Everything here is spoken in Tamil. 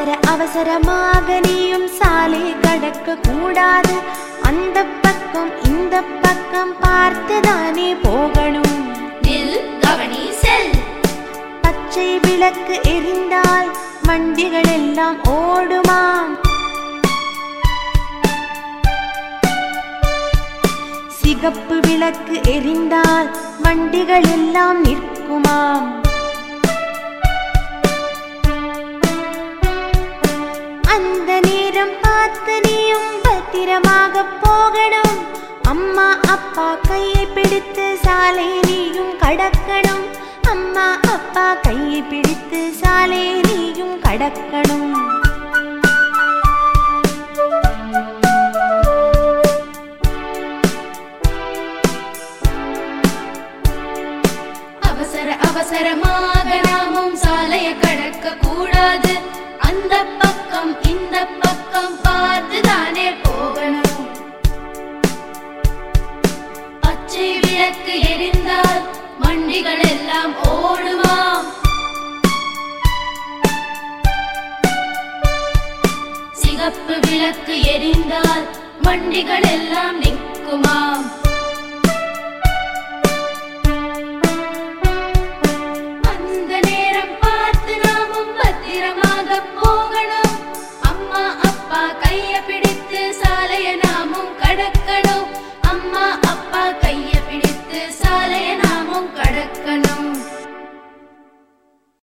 அவசர அவசரமாக நீயும் சாலை கடக்க கூடாது அந்த பக்கம் இந்த பக்கம் பார்த்துதானே போகணும் நில் கவனி செல் பச்சை விளக்கு எரிந்தால் வண்டிகள் எல்லாம் ஓடுமாம் சிகப்பு விளக்கு எரிந்தால் வண்டிகள் எல்லாம் நிற்குமாம் அந்த நேரம் பார்த்து நீயும் பத்திரமாக போகணும் அம்மா அப்பா கையை பிடித்து சாலை நீயும் கடக்கணும் அம்மா அப்பா கையை பிடித்து சாலை நீயும் கடக்கணும் அவசர அவசரமாக நாமும் சாலையை கடக்க கூடாது அந்த பக்கம் இந்த பக்கம் பார்த்து தானே போகணும் பச்சை விளக்கு எரிந்தால் வண்டிகள் எல்லாம் ஓடுமாம் சிகப்பு விளக்கு எரிந்தால் வண்டிகள் எல்லாம் நிற்குமாம்